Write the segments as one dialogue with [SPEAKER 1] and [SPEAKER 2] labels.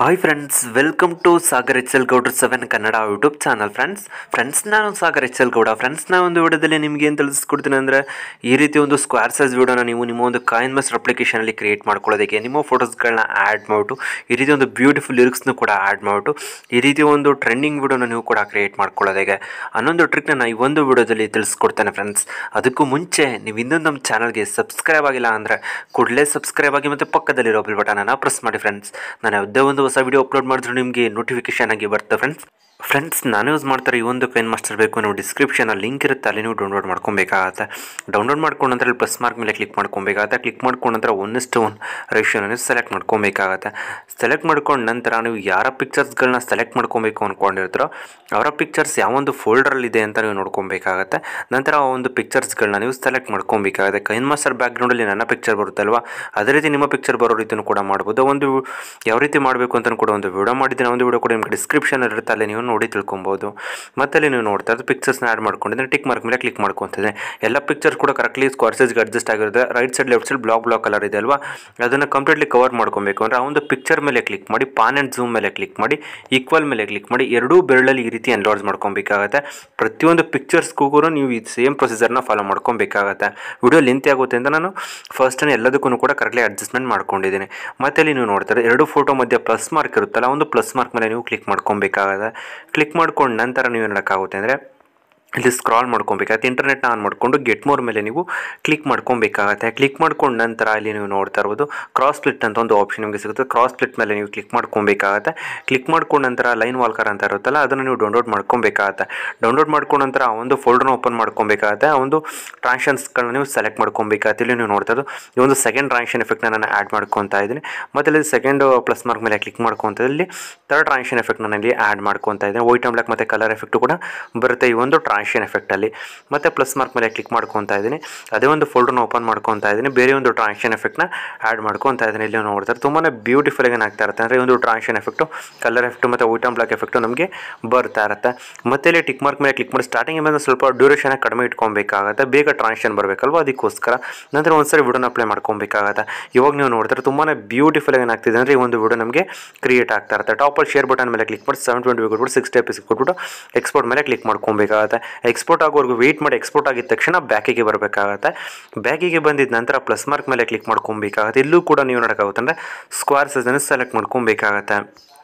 [SPEAKER 1] hi friends welcome to Sagar H L Gowdra seven Kannada YouTube channel friends friends ನಾನು Sagar H L Gowda friends ನಾ ಒಂದು ವಿಡಿಯೋದಲ್ಲಿ ನಿಮಗೆ ಏನು ತಿಳಿಸ್ಕೊಡ್ತೀನಿ ಅಂದರೆ ಈ ರೀತಿ ಒಂದು ಸ್ಕ್ವೇರ್ ಸೈಜ್ ವಿಡಿಯೋನ ನೀವು ನಿಮ್ಮ ಒಂದು ಕಾಯಿನ್ ಮಾಸ್ಟರ್ ಅಪ್ಲಿಕೇಶನಲ್ಲಿ ಕ್ರಿಯೇಟ್ ಮಾಡ್ಕೊಳ್ಳೋದಕ್ಕೆ ನಿಮ್ಮ ಫೋಟೋಸ್ಗಳನ್ನ ಆ್ಯಡ್ ಮಾಡಿಬಿಟ್ಟು ಈ ರೀತಿ ಒಂದು ಬ್ಯೂಟಿಫುಲ್ ಲಿರಿಕ್ಸ್ನು ಕೂಡ ಆ್ಯಡ್ ಮಾಡಿಬಿಟ್ಟು ಈ ರೀತಿ ಒಂದು ಟ್ರೆಂಡಿಂಗ್ ವಿಡಿಯೋನ ನೀವು ಕೂಡ ಕ್ರಿಯೇಟ್ ಮಾಡ್ಕೊಳ್ಳೋದಕ್ಕೆ ಅನ್ನೊಂದು ಟ್ರಿಕ್ನ ನಾನು ಈ ಒಂದು ವಿಡಿಯೋದಲ್ಲಿ ತಿಳಿಸ್ಕೊಡ್ತೇನೆ ಫ್ರೆಂಡ್ಸ್ ಅದಕ್ಕೂ ಮುಂಚೆ ನೀವು ಇನ್ನೊಂದು ನಮ್ಮ ಚಾನಲ್ಗೆ ಸಬ್ಸ್ಕ್ರೈಬ್ ಆಗಿಲ್ಲ ಅಂದರೆ ಕೂಡಲೇ ಸಬ್ಸ್ಕ್ರೈಬ್ ಆಗಿ ಮತ್ತು ಪಕ್ಕದಲ್ಲಿರೋ ಬೆಲ್ ಬಟನನ್ನು ಪ್ರೆಸ್ ಮಾಡಿ ಫ್ರೆಂಡ್ಸ್ ನಾನು ಯಾವುದೇ ಒಂದು ಹೊಸ ವಿಡಿಯೋ ಅಪ್ಲೋಡ್ ಮಾಡಿದ್ರು ನಿಮಗೆ ನೋಟಿಫಿಕೇಶನ್ ಆಗಿ ಬರುತ್ತೆ ಫ್ರೆಂಡ್ಸ್ ಫ್ರೆಂಡ್ಸ್ ನಾನು ಯೂಸ್ ಮಾಡ್ತಾರೆ ಈ ಒಂದು ಪೆನ್ ಮಾಸ್ಟರ್ ಬೇಕು ನೀವು ಡಿಸ್ಕ್ರಿಪ್ಷನಲ್ಲಿ ಲಿಂಕ್ ಇರುತ್ತೆ ಅಲ್ಲಿ ನೀವು ಡೌನ್ಲೋಡ್ ಮಾಡ್ಕೊಬೇಕಾಗತ್ತೆ ಡೌನ್ಲೋಡ್ ಮಾಡ್ಕೊಂಡು ನಂತರ ಅಲ್ಲಿ ಪ್ಲಸ್ ಮಾರ್ಕ್ ಮೇಲೆ ಕ್ಲಿಕ್ ಮಾಡ್ಕೊಬೇಕಾಗತ್ತೆ ಕ್ಲಿಕ್ ಮಾಡ್ಕೊಂಡು ನಂತರ ಒಂದಷ್ಟು ಒನ್ ರೇಷಿಯೋನ ಸೆಲೆಕ್ಟ್ ಮಾಡ್ಕೊಬೇಕಾಗತ್ತೆ ಸೆಲೆಕ್ಟ್ ಮಾಡ್ಕೊಂಡು ನಂತರ ನೀವು ಯಾರ ಪಿಕ್ಚರ್ಸ್ಗಳನ್ನ ಸೆಲೆಕ್ಟ್ ಮಾಡ್ಕೊಬೇಕು ಅಂದ್ಕೊಂಡಿರ್ತೀರೋ ಅವರ ಪಿಕ್ಚರ್ಸ್ ಯಾವೊಂದು ಫೋಲ್ಡರಲ್ಲಿದೆ ಅಂತ ನೀವು ನೋಡ್ಕೊಬೇಕಾಗತ್ತೆ ನಂತರ ಆ ಒಂದು ಪಿಕ್ಚರ್ಸ್ಗಳನ್ನ ನೀವು ಸೆಲೆಕ್ಟ್ ಮಾಡ್ಕೊಬೇಕಾಗತ್ತೆ ಕೈನ್ ಮಾಸ್ಟರ್ ಬ್ಯಾಕ್ಗ್ರೌಂಡಲ್ಲಿ ನನ್ನ ಪಿಕ್ಚರ್ ಬರುತ್ತಲ್ವಾ ಅದೇ ರೀತಿ ನಿಮ್ಮ ಪಿಕ್ಚರ್ ಬರೋ ರೀತಿಯೂ ಕೂಡ ಮಾಡ್ಬೋದು ಒಂದು ಯಾವ ರೀತಿ ಮಾಡಬೇಕು ಅಂತ ಕೂಡ ಒಂದು ವಿಡಿಯೋ ಮಾಡಿದ್ದೀನಿ ಒಂದು ವಿಡಿಯೋ ಕೂಡ ನಿಮಗೆ ಡಿಸ್ಕ್ರಿಪ್ಷನ್ ಇರುತ್ತೆ ಅಲ್ಲಿ ನೀವು ನೋಡಿ ತಿಳ್ಕೊಬೋದು ಮತ್ತೆ ಅಲ್ಲಿ ನೀವು ನೋಡ್ತಾ ಇರೋದು ಪಿಕ್ಚರ್ಸ್ನ ಆ್ಯಡ್ ಮಾಡ್ಕೊಂಡಿದ್ರೆ ಟಿಕ್ ಮಾರ್ಕ್ ಮೇಲೆ ಕ್ಲಿಕ್ ಮಾಡ್ಕೊತಿದೆ ಎಲ್ಲ ಪಿಕ್ಚರ್ಸ್ ಕೂಡ ಕರೆಕ್ಟ್ಲಿ ಸ್ಕ್ವೇರ್ ಸೈಜ್ಗೆ ಅಡ್ಜಸ್ಟ್ ಆಗಿರುತ್ತೆ right side left side black black colour ಇದೆ ಅಲ್ವಾ ಅದನ್ನು ಕಂಪ್ಲೀಟ್ಲಿ ಕವರ್ ಮಾಡ್ಕೊಬೇಕು ಅಂದರೆ ಆ ಒಂದು ಪಿಕ್ಚರ್ ಮೇಲೆ ಕ್ಲಿಕ್ ಮಾಡಿ ಪಾನ್ ಆ್ಯಂಡ್ ಝೂಮ್ ಮೇಲೆ ಕ್ಲಿಕ್ ಮಾಡಿ ಈಕ್ವಲ್ ಮೇಲೆ ಕ್ಲಿಕ್ ಮಾಡಿ ಎರಡೂ ಬೆರಳಲ್ಲಿ ಈ ರೀತಿ ಎನ್ಲಾರ್ಜ್ ಮಾಡ್ಕೊಬೇಕಾಗತ್ತೆ ಪ್ರತಿಯೊಂದು ಪಿಕ್ಚರ್ಸ್ಗೂ ಕೂಡ ನೀವು ಈ ಸೇಮ್ ಪ್ರೊಸೀಜರ್ನ ಫಾಲೋ ಮಾಡ್ಕೊಬೇಕಾಗತ್ತೆ ವಿಡಿಯೋ ಲೆಂತ್ ಆಗುತ್ತೆ ಅಂತ ನಾನು ಫಸ್ಟ್ ಎಲ್ಲದಕ್ಕೂ ಕೂಡ ಕರೆಕ್ಟ್ಲಿ ಅಡ್ಜಸ್ಟ್ಮೆಂಟ್ ಮಾಡ್ಕೊಂಡಿದ್ದೀನಿ ಮತ್ತೆ ಅಲ್ಲಿ ನೀವು ನೋಡ್ತಾರೆ ಎರಡು ಫೋಟೋ ಮಧ್ಯೆ ಪ್ಲಸ್ ಮಾರ್ಕ್ ಇರುತ್ತಲ್ಲ ಒಂದು ಪ್ಲಸ್ ಮಾರ್ಕ್ ಮೇಲೆ ನೀವು ಕ್ಲಿಕ್ ಮಾಡ್ಕೊಬೇಕಾಗತ್ತೆ ಕ್ಲಿಕ್ ಮಾಡ್ಕೊಂಡು ನಂತರ ನೀವು ಏನಕ್ಕಾಗುತ್ತೆ ಅಂದರೆ ಇಲ್ಲಿ ಸ್ಕ್ರಾಲ್ ಮಾಡ್ಕೊಬೇಕಾಗತ್ತೆ ಇಂಟರ್ನೆಟ್ನ ಆನ್ ಮಾಡಿಕೊಂಡು ಗೆಟ್ ಮೋರ್ ಮೇಲೆ ನೀವು ಕ್ಲಿಕ್ ಮಾಡ್ಕೊಬೇಕಾಗತ್ತೆ ಕ್ಲಿಕ್ ಮಾಡ್ಕೊಂಡು ನಂತರ ಇಲ್ಲಿ ನೀವು ನೋಡ್ತಾ ಇರ್ಬೋದು ಕ್ರಾಸ್ ಸ್ಪ್ಲಿಟ್ ಅಂತ ಒಂದು ಆಪ್ಷನ್ ನಿಮಗೆ ಸಿಗುತ್ತೆ ಕ್ರಾಸ್ ಸ್ಪ್ಲಿಟ್ ಮೇಲೆ ನೀವು ಕ್ಲಿಕ್ ಮಾಡ್ಕೊಬೇಕಾಗತ್ತೆ ಕ್ಲಿಕ್ ಮಾಡ್ಕೊಂಡು ನಂತರ ಲೈನ್ ವಾಲ್ಕರ್ ಅಂತ ಇರುತ್ತಲ್ಲ ಅದನ್ನು ನೀವು ಡೌನ್ಲೋಡ್ ಮಾಡ್ಕೊಬೇಕಾಗತ್ತೆ ಡೌನ್ಲೋಡ್ ಮಾಡ್ಕೊಂಡು ನಂತರ ಆ ಒಂದು ಫೋಲ್ಡರ್ನ ಓಪನ್ ಮಾಡ್ಕೊಬೇಕಾಗತ್ತೆ ಆ ಒಂದು ಟ್ರಾನ್ಷನ್ಸ್ಗಳನ್ನ ನೀವು ಸೆಲೆಕ್ಟ್ ಮಾಡ್ಕೊಬೇಕಾಗತ್ತೆ ಇಲ್ಲಿ ನೀವು ನೋಡ್ತಾ ಇರೋದು ಈ ಒಂದು ಸೆಕೆಂಡ್ ಟ್ರಾನ್ಷನ್ ಎಫೆಕ್ಟ್ನ ನಾನು ಆ್ಯಡ್ ಮಾಡ್ಕೊತಾ ಇದ್ದೀನಿ ಮತ್ತು ಇಲ್ಲಿ ಸೆಕೆಂಡ್ ಪ್ಲಸ್ ಮಾರ್ಕ್ ಮೇಲೆ ಕ್ಲಿಕ್ ಮಾಡ್ಕೊತ ಇಲ್ಲಿ ಥರ್ಡ್ ಟ್ರಾನ್ಷನ್ ಎಫೆಕ್ಟ್ನ ನಾನು ಇಲ್ಲಿ ಆ್ಯಡ್ ಮಾಡ್ಕೊತಾ ಇದ್ದೀನಿ ವೈಟ್ ಆ್ಯಂಡ್ ಬ್ಲಾಕ್ ಮತ್ತು ಕಲರ್ ಎಫೆಕ್ಟು ಕೂಡ ಬರುತ್ತೆ ಈ ಒಂದು ಟ್ರಾನ್ಷನ್ ಎಫೆಕ್ಟಲ್ಲಿ ಮತ್ತು ಪ್ಲಸ್ ಮಾರ್ಕ್ ಮೇಲೆ ಕ್ಲಿಕ್ ಮಾಡ್ಕೊತಾ ಇದ್ದೀನಿ ಅದೇ ಒಂದು ಫೋಲ್ಡರ್ನ ಓಪನ್ ಮಾಡ್ಕೊತಾ ಇದ್ದೀನಿ ಬೇರೆ ಒಂದು ಟ್ರಾನ್ಷನ್ ಎಫೆಕ್ಟ್ನ ಆ್ಯಡ್ ಮಾಡ್ಕೊತಾ ಇದ್ದೀನಿ ಇಲ್ಲಿ ನೋಡ್ತಾರೆ ತುಂಬಾ ಬ್ಯೂಟಿಫುಲ್ ಆಗಿ ಆಗ್ತಾ ಇರುತ್ತೆ ಅಂದರೆ ಒಂದು ಟ್ರಾನ್ಷನ್ ಎಫೆಕ್ಟು ಕಲರ್ ಎಫೆಕ್ಟು ಮತ್ತು ವೈಟ್ ಆ್ಯಂಡ್ ಬ್ಲಾಕ್ ಎಫೆಕ್ಟು ನಮಗೆ ಬರ್ತಾ ಇರುತ್ತೆ ಮತ್ತೆ ಇಲ್ಲಿ ಟಿಕ್ ಮಾರ್ಕ್ ಮೇಲೆ ಕ್ಲಿಕ್ ಮಾಡಿ ಸ್ಟಾರ್ಟಿಂಗ್ ಮೇಲೆ ಸ್ವಲ್ಪ ಡ್ಯೂರೇಷನ್ ಕಡಿಮೆ ಇಟ್ಕೊಬೇಕಾಗತ್ತೆ ಬೇಗ ಟ್ರಾನ್ಷನ್ ಬರಬೇಕಲ್ವ ಅದಕ್ಕೋಸ್ಕರ ನಂತರ ಒಂದ್ಸರಿ ವಿಡಿಯೋನ ಅಪ್ಲೈ ಮಾಡ್ಕೊಬೇಕಾಗತ್ತೆ ಇವಾಗ ನೀವು ನೋಡ್ತಾರೆ ತುಂಬಾ ಬ್ಯೂಟಿಫುಲ್ ಆಗಿ ಏನಾಗ್ತಿದೆ ಅಂದರೆ ಈ ಒಂದು ವಿಡಿಯೋ ನಮಗೆ ಕ್ರಿಯೇಟ್ ಆಗ್ತಾ ಇರುತ್ತೆ ಟಾಪಲ್ಲಿ ಶೇರ್ ಬಟನ್ ಮೇಲೆ ಕ್ಲಿಕ್ ಮಾಡಿ ಸೆವೆನ್ ಟ್ವೆಂಟಿ ಕೊಟ್ಬಿಟ್ಟು ಸಿಕ್ಸ್ ಎಪಿಸ್ ಕೊಟ್ಬಿಟ್ಟು ಎಕ್ಸ್ಪೋರ್ಟ್ ಮೇಲೆ ಕ್ಲಿಕ್ ಮಾಡ್ಕೊಬೇಕಾಗತ್ತೆ ಎಕ್ಸ್ಪೋರ್ಟ್ ಆಗೋವರೆಗೂ ವೆಯ್ಟ್ ಮಾಡಿ ಎಕ್ಸ್ಪೋರ್ಟ್ ಆಗಿದ ತಕ್ಷಣ ಬ್ಯಾಕಿಗೆ ಬರಬೇಕಾಗತ್ತೆ ಬ್ಯಾಕಿಗೆ ಬಂದಿದ್ದ ನಂತರ ಪ್ಲಸ್ ಮಾರ್ಕ್ ಮೇಲೆ ಕ್ಲಿಕ್ ಮಾಡ್ಕೊಬೇಕಾಗತ್ತೆ ಇಲ್ಲೂ ಕೂಡ ನೀವು ನೋಡೋಕ್ಕಾಗುತ್ತೆ ಅಂದರೆ ಸ್ಕ್ವೇರ್ ಸೈಜನ್ನು ಸೆಲೆಕ್ಟ್ ಮಾಡ್ಕೊಬೇಕಾಗತ್ತೆ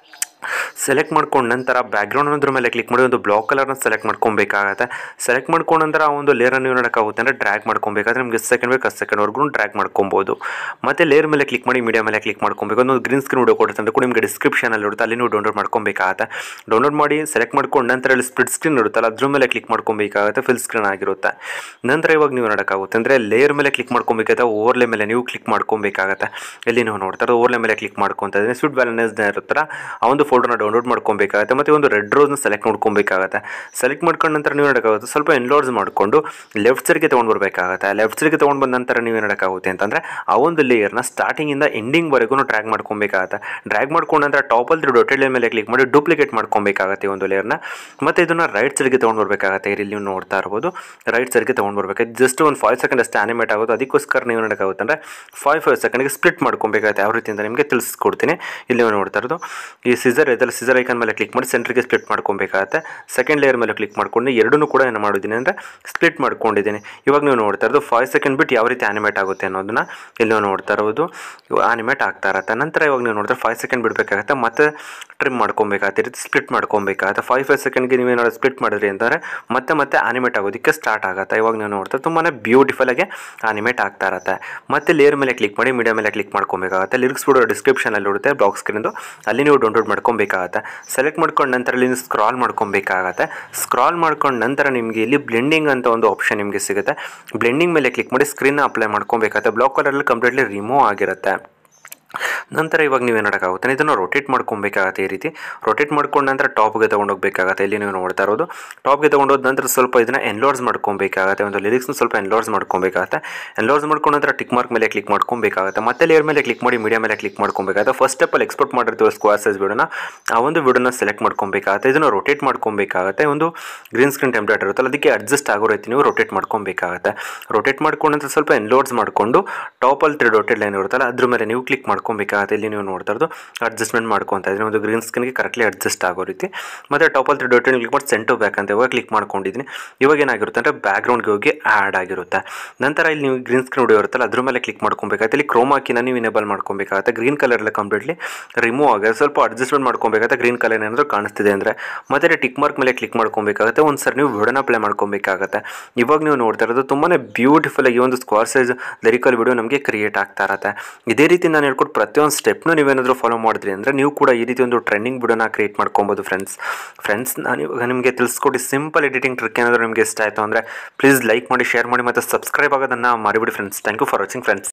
[SPEAKER 1] ಸೆಲೆಕ್ಟ್ ಮಾಡ್ಕೊಂಡು ನಂತರ ಬ್ಯಾಕ್ಗ್ರೌಂಡ್ ಅನ್ನೋದ್ರ ಮೇಲೆ ಕ್ಲಿಕ್ ಮಾಡಿ ಒಂದು ಬ್ಲಾಕ್ ಕಲರ್ನ ಸೆಲೆಕ್ಟ್ ಮಾಡ್ಕೊಬೇಕಾಗತ್ತೆ ಸೆಲೆಕ್ಟ್ ಮಾಡ್ಕೊಂಡು ನಂತರ ಆ ಒಂದು ಲೇಯರ್ ನೀವು ನೋಡೋಕ್ಕಾಗುತ್ತೆ ಅಂದರೆ ಡ್ರ್ಯಾಗ್ ಮಾಡ್ಕೊಬೇಕಾದ್ರೆ ನಿಮಗೆ ಸೆಕೆಂಡ್ ಬೇಕು ಹತ್ತು ಸೆಕೆಂಡ್ವರೆಗೂ ಡ್ರ್ಯಾಗ್ ಮಾಡ್ಕೊಬೋದು ಮತ್ತು ಲೇಯರ್ ಮೇಲೆ ಕ್ಲಿಕ್ ಮಾಡಿ ಮೀಡಿಯಾ ಮೇಲೆ ಕ್ಲಿಕ್ ಮಾಡ್ಕೊಬೇಕು ಒಂದು ಗ್ರೀನ್ ಸ್ಕ್ರೀನ್ ವಿಡಿಯೋ ಕೊಡುತ್ತೆ ಅಂತ ಕೂಡ ನಿಮಗೆ ಡಿಸ್ಕ್ರಿಪ್ಷನಲ್ಲಿ ಇರುತ್ತೆ ಅಲ್ಲಿ ನೀವು ಡೌನ್ಲೋಡ್ ಮಾಡ್ಕೊಬೇಕಾಗತ್ತೆ ಡೌನ್ಲೋಡ್ ಮಾಡಿ ಸೆಲೆಕ್ಟ್ ಮಾಡ್ಕೊಂಡು ನಂತರ ಅಲ್ಲಿ ಸ್ಪ್ಲಿಟ್ ಸ್ಕ್ರೀನ್ ಇರುತ್ತಲ್ಲ ಅದ್ರ ಮೇಲೆ ಕ್ಲಿಕ್ ಮಾಡ್ಕೊಬೇಕಾಗುತ್ತೆ ಫಿಲ್ ಸ್ಕ್ರೀನ್ ಆಗಿರುತ್ತೆ ನಂತರ ಇವಾಗ ನೀವು ನೋಡೋಕ್ಕಾಗುತ್ತೆ ಅಂದರೆ ಲೇಯರ್ ಮೇಲೆ ಕ್ಲಿಕ್ ಮಾಡ್ಕೊಬೇಕಾಗುತ್ತೆ ಓವರ್ಲೆ ಮೇಲೆ ನೀವು ಕ್ಲಿಕ್ ಮಾಡ್ಕೊಬೇಕಾಗತ್ತೆ ಇಲ್ಲಿ ನೀವು ನೋಡ್ತಾರೆ ಓವರ್ಲೆ ಮೇಲೆ ಕ್ಲಿಕ್ ಮಾಡ್ಕೊತಾ ಇದ್ದೀನಿ ಸ್ವಿಟ್ ಬ್ಯಾಲೆನ್ಸ್ ಇರುತ್ತಲ್ಲ ಆ ಒಂದು ಫೋಲ್ಡರ್ನ ಡೌನ್ಲೋಡ್ ಮಾಡ್ಕೊಬೇಕಾಗತ್ತೆ ಮತ್ತು ಒಂದು ರೆಡ್ ರೋಸ್ನ ಸೆಲೆಕ್ಟ್ ಮಾಡ್ಕೊಬೇಕಾಗತ್ತೆ ಸೆಲೆಕ್ಟ್ ಮಾಡ್ಕೊಂಡು ನಂತರ ನೀವು ನೋಡೋಕ್ಕಾಗುತ್ತೆ ಸ್ವಲ್ಪ ಎನ್ಲೋಡ್ಸ್ ಮಾಡಿಕೊಂಡು ಲೆಫ್ಟ್ ಸೈಡ್ಗೆ ತೊಗೊಂಡು ಬರಬೇಕಾಗತ್ತೆ ಲೆಫ್ಟ್ ಸೈಡ್ಗೆ ತೊಗೊಂಡು ಬಂದ ನಂತರ ನೀವು ನೋಡೋಕ್ಕಾಗುತ್ತೆ ಅಂತಂದರೆ ಆ ಒಂದು ಲೇಯರ್ನ ಸ್ಟಾರ್ಟಿಂಗಿಂದ ಎಂಡಿಂಗ್ವರೆಗೂ ಡ್ರ್ಯಾಗ್ ಮಾಡ್ಕೊಬೇಕಾಗತ್ತೆ ಡ್ರ್ಯಾಗ್ ಮಾಡ್ಕೊಂಡು ನಂತರ ಟಾಪಲ್ಲಿ ಡೊಟೆಡ್ ಮೇಲೆ ಕ್ಲಿಕ್ ಮಾಡಿ ಡೂಪ್ಲಿಕೇಟ್ ಮಾಡ್ಕೊಬೇಕಾಗತ್ತೆ ಈ ಒಂದು ಲೇಯರ್ನ ಮತ್ತು ಇದನ್ನು ರೈಟ್ ಸೈಡ್ಗೆ ತೊಗೊಂಡು ಬರಬೇಕಾಗತ್ತೆ ಇಲ್ಲಿ ನೀವು ನೋಡ್ತಾ ಇರ್ಬೋದು ರೈಟ್ ಸೈಡ್ಗೆ ತೊಗೊಂಡು ಬರಬೇಕು ಜಸ್ಟ್ ಒಂದು ಫೈವ್ ಸೆಕೆಂಡ್ ಅಷ್ಟೇ ಆನಿಮೇಟ್ ಆಗೋದು ಅದಕ್ಕೋಸ್ಕರ ನೀವು ನೋಡೋಕ್ಕಾಗುತ್ತೆ ಅಂದರೆ ಫೈವ್ ಫೈವ್ ಸೆಕೆಂಡ್ಗೆ ಸ್ಪ್ಲಿಟ್ ಮಾಡ್ಕೊಬೇಕಾಗತ್ತೆ ಯಾವ ರೀತಿ ಅಂತ ನಿಮಗೆ ತಿಳಿಸ್ಕೊಡ್ತೀನಿ ಇಲ್ಲಿ ನೀವು ನೋಡ್ತಾ ಇರೋದು ಈ ಸಿಸರ್ ಇದೆಲ್ಲ ಸಿಸರ್ ಐಕನ್ ಮೇಲೆ ಕ್ಲಿಕ್ ಮಾಡಿ ಸೆಂಟ್ರಿಗೆ ಸ್ಪ್ಲಿಟ್ ಮಾಡ್ಕೊಬೇಕಾಗತ್ತೆ ಸೆಕೆಂಡ್ ಲೇಯರ್ ಮೇಲೆ ಕ್ಲಿಕ್ ಮಾಡ್ಕೊಂಡು ಎರಡನ್ನೂ ಕೂಡ ಏನು ಮಾಡಿದ್ದೀನಿ ಅಂದರೆ ಸ್ಪ್ಲಿಟ್ ಮಾಡ್ಕೊಂಡಿದ್ದೀನಿ ಇವಾಗ ನೀವು ನೋಡ್ತಾ ಇರೋದು ಫೈವ್ ಸೆಕೆಂಡ್ ಬಿಟ್ಟು ಯಾವ ರೀತಿ ಆನಿಮೇಟ್ ಆಗುತ್ತೆ ಅನ್ನೋದನ್ನ ಇಲ್ಲಿ ನೀವು ನೋಡ್ತಾ ಇರೋದು ಆನಿಮೇಟ್ ಆಗ್ತಾ ಇರತ್ತೆ ನಂತರ ಇವಾಗ ನೀವು ನೋಡಿದ್ರೆ ಫೈವ್ ಸೆಕೆಂಡ್ ಬಿಡಬೇಕಾಗತ್ತೆ ಮತ್ತೆ ಟ್ರಿಮ್ ಮಾಡ್ಕೊಬೇಕಾಗತ್ತೆ ಈ ರೀತಿ ಸ್ಪ್ಲಿಟ್ ಮಾಡ್ಕೊಬೇಕಾಗತ್ತೆ ಫೈವ್ ಫೈವ್ ಸೆಕೆಂಡ್ಗೆ ನೀವು ಏನಾದ್ರು ಸ್ಪ್ಲಿಟ್ ಮಾಡಿದ್ರಿ ಅಂತಂದರೆ ಮತ್ತೆ ಮತ್ತೆ ಆನಿಮೇಟ್ ಆಗೋದಕ್ಕೆ ಸ್ಟಾರ್ಟ್ ಆಗುತ್ತೆ ಇವಾಗ ನೀವು ನೋಡ್ತಾ ತುಂಬಾ ಬ್ಯೂಟಿಫುಲ್ ಆಗಿ ಆನಿಮೇಟ್ ಆಗ್ತಾ ಇರತ್ತೆ ಮತ್ತೆ ಲೇಯರ್ ಮೇಲೆ ಕ್ಲಿಕ್ ಮಾಡಿ ಮೀಡಿಯಾ ಮೇಲೆ ಕ್ಲಿಕ್ ಮಾಡ್ಕೊಬೇಕಾಗತ್ತೆ ಲಿರಿಕ್ಸ್ ಬಿಡೋ ಡಿಸ್ಕ್ರಿಪ್ಷನಲ್ಲಿ ಇರುತ್ತೆ ಬ್ಲಾಕ್ ಸ್ಕ್ರೀನ್ದು ಅಲ್ಲಿ ನೀವು ಡೌನ್ಲೋಡ್ ಮಾಡ್ಕೊಬೇಕಾಗತ್ತೆ ಸೆಲೆಕ್ಟ್ ಮಾಡ್ಕೊಂಡು ನಂತರ ಇಲ್ಲಿ ಸ್ಕ್ರಾಲ್ ಮಾಡ್ಕೊಬೇಕಾಗತ್ತೆ ಸ್ಕ್ರಾಲ್ ಮಾಡ್ಕೊಂಡು ನಂತರ ನಿಮಗೆ ಇಲ್ಲಿ ಬ್ಲೆಂಡಿಂಗ್ ಅಂತ ಒಂದು ಆಪ್ಷನ್ ನಿಮಗೆ ಸಿಗುತ್ತೆ ಬ್ಲೆಂಡಿಂಗ್ ಮೇಲೆ ಕ್ಲಿಕ್ ಮಾಡಿ ಸ್ಕ್ರೀನ್ನ ಅಪ್ಲೈ ಮಾಡ್ಕೊಬೇಕಾಗತ್ತೆ ಬ್ಲಾಕ್ ಕಲರಲ್ಲಿ ಕಂಪ್ಲೀಟ್ಲಿ ರಿಮೂವ್ ಆಗಿರುತ್ತೆ ನಂತರ ಇವಾಗ ನೀವು ನೋಡೋಕ್ಕಾಗುತ್ತೆ ಇದನ್ನು ರೊಟೇಟ್ ಮಾಡ್ಕೊಬೇಕಾಗತ್ತೆ ಈ ರೀತಿ ರೊಟೇಟ್ ಮಾಡ್ಕೊಂಡು ನಂತರ ಟಾಪ್ಗೆ ತೊಗೊಂಡೋಗ್ಬೇಕಾಗತ್ತೆ ಇಲ್ಲಿ ನೀವು ನೋಡ್ತಾ ಇರೋದು ಟಾಪ್ಗೆ ತೊಗೊಂಡೋದ ನಂತರ ಸ್ವಲ್ಪ ಇದನ್ನು ಎನ್ಲೋರ್ಸ್ ಮಾಡ್ಕೊಬೇಕಾಗತ್ತೆ ಒಂದು ಲಿರಿಕ್ಸ್ನ ಸ್ವಲ್ಪ ಎನ್ಲೋರ್ಸ್ ಮಾಡ್ಕೊಬೇಕಾಗತ್ತೆ ಎನ್ಲೋರ್ಸ್ ಮಾಡ್ಕೊಂಡು ನಂತರ ಟಿಕ್ ಮಾರ್ಕ್ ಮೇಲೆ ಕ್ಲಿಕ್ ಮಾಡ್ಕೊಬೇಕಾಗತ್ತೆ ಮತ್ತೆ ಲೇಯರ್ ಮೇಲೆ ಕ್ಲಿಕ್ ಮಾಡಿ ಮೀಡಿಯಾ ಮೇಲೆ ಕ್ಲಿಕ್ ಮಾಡ್ಕೊಬೇಕಾಗತ್ತೆ ಫಸ್ಟ್ ಸ್ಟೆಪ್ಪಲ್ಲಿ ಎಕ್ಸ್ಪೋರ್ಟ್ ಮಾಡಿರ್ತೀವಿ ಸ್ಕ್ವೇರ್ ಸೈಜ್ ವಿಡಿಯೋನ ಆ ಒಂದು ವಿಡಿಯೋನ ಸೆಲೆಕ್ಟ್ ಮಾಡ್ಕೊಬೇಕಾಗತ್ತೆ ಇದನ್ನು ರೊಟೇಟ್ ಮಾಡ್ಕೊಬೇಕಾಗತ್ತೆ ಒಂದು ಗ್ರೀನ್ ಸ್ಕ್ರೀನ್ ಟೆಂಪ್ಲೇಟ್ ಇರುತ್ತಲ್ಲ ಅದಕ್ಕೆ ಅಡ್ಜಸ್ಟ್ ಆಗೋ ರೀತಿ ನೀವು ರೊಟೇಟ್ ಮಾಡ್ಕೊಬೇಕಾಗತ್ತೆ ರೊಟೇಟ್ ಮಾಡ್ಕೊಂಡು ನಂತರ ಸ್ವಲ್ಪ ಎನ್ಲೋಡ್ಸ್ ಮಾಡಿಕೊಂಡು ಟಾಪಲ್ಲಿ ತ್ರೀ ಡೊಟೆಡ್ ಲೈನ್ ಇರುತ್ತಲ್ಲ ಅದ್ರ ಮೇಲೆ ನೀವು ಕ್ಲಿಕ್ ಮಾಡ್ಕೊಬೇಕಾಗತ್ತೆ ಮಾಡ್ಕೊಬೇಕಾಗುತ್ತೆ ಇಲ್ಲಿ ನೀವು ನೋಡ್ತಾ ಇರೋದು ಅಡ್ಜಸ್ಟ್ಮೆಂಟ್ ಮಾಡ್ಕೊತಾ ಇದ್ದೀನಿ ಒಂದು ಗ್ರೀನ್ ಸ್ಕ್ರೀನ್ಗೆ ಕರೆಕ್ಟ್ಲಿ ಅಡ್ಜಸ್ಟ್ ಆಗೋ ರೀತಿ ಮತ್ತು ಟಾಪಲ್ಲಿ ತ್ರೀ ಡಾಟ್ ಕ್ಲಿಕ್ ಮಾಡಿ ಸೆಂಟು ಬ್ಯಾಕ್ ಅಂತ ಇವಾಗ ಕ್ಲಿಕ್ ಮಾಡ್ಕೊಂಡಿದ್ದೀನಿ ಇವಾಗ ಏನಾಗಿರುತ್ತೆ ಅಂದರೆ ಬ್ಯಾಕ್ಗ್ರೌಂಡ್ಗೆ ಹೋಗಿ ಆ್ಯಡ್ ಆಗಿರುತ್ತೆ ನಂತರ ಇಲ್ಲಿ ನೀವು ಗ್ರೀನ್ ಸ್ಕ್ರೀನ್ ವಿಡಿಯೋ ಇರುತ್ತಲ್ಲ ಅದ್ರ ಮೇಲೆ ಕ್ಲಿಕ್ ಮಾಡ್ಕೊಬೇಕಾಗುತ್ತೆ ಇಲ್ಲಿ ಕ್ರೋಮಾಕಿನ ನೀವು ಇನೇಬಲ್ ಮಾಡ್ಕೊಬೇಕಾಗುತ್ತೆ ಗ್ರೀನ್ ಕಲರ್ ಎಲ್ಲ ಕಂಪ್ಲೀಟ್ಲಿ ರಿಮೂವ್ ಆಗಿದೆ ಸ್ವಲ್ಪ ಅಡ್ಜಸ್ಟ್ಮೆಂಟ್ ಮಾಡ್ಕೊಬೇಕಾಗುತ್ತೆ ಗ್ರೀನ್ ಕಲರ್ ಏನಾದರೂ ಕಾಣಿಸ್ತಿದೆ ಅಂದರೆ ಮತ್ತೆ ಟಿಕ್ ಮಾರ್ಕ್ ಮೇಲೆ ಕ್ಲಿಕ್ ಮಾಡ್ಕೊಬೇಕಾಗುತ್ತೆ ಒಂದು ಸರಿ ನೀವು ವಿಡಿಯೋನ ಪ್ಲೇ ಮಾಡ್ಕೊಬೇಕಾಗುತ್ತೆ ಇವಾಗ ನೀವು ನೋಡ್ತಾ ಇರೋದು ತುಂಬಾ ಬ್ಯೂಟಿಫುಲ್ ಆಗಿ ಈ ಒಂದು ಸ್ಕ್ವಾರ್ ಸೈಜ್ ಲಿರಿಕಲ್ ವಿಡಿಯೋ ನಮಗೆ ಕ್ರಿಯೇಟ್ ಆಗ್ತಾ ಇರತ್ತೆ ಇದೇ ರೀತಿ ನಾನು ಹೇಳ್ಕೊಟ್ಟು ಪ್ರತಿಯೊಂದು ಸ್ಟೆಪ್ನು ನೀವೇನಾದರೂ ಫಾಲೋ ಮಾಡಿದ್ರಿ ಅಂದರೆ ನೀವು ಕೂಡ ಈ ರೀತಿ ಒಂದು ಟ್ರೆಂಡಿಂಗ್ ವಿಡಿಯೋನ ಕ್ರಿಯೇಟ್ ಮಾಡ್ಕೊಬೋದು ಫ್ರೆಂಡ್ಸ್ ಫ್ರೆಂಡ್ಸ್ ನಾನು ಇವಾಗ ನಿಮಗೆ ತಿಳಿಸ್ಕೊಟ್ಟು ಸಿಂಪಲ್ ಎಡಿಟಿಂಗ್ ಟ್ರಿಕ್ ಏನಾದರೂ ನಿಮಗೆ ಇಷ್ಟ ಆಯಿತು ಅಂದರೆ ಪ್ಲೀಸ್ ಲೈಕ್ ಮಾಡಿ ಶೇರ್ ಮಾಡಿ ಮತ್ತು ಸಬ್ಸ್ಕ್ರೈಬ್ ಆಗೋದನ್ನು ಮಾಡಿಬಿಡಿ friends thank you for watching friends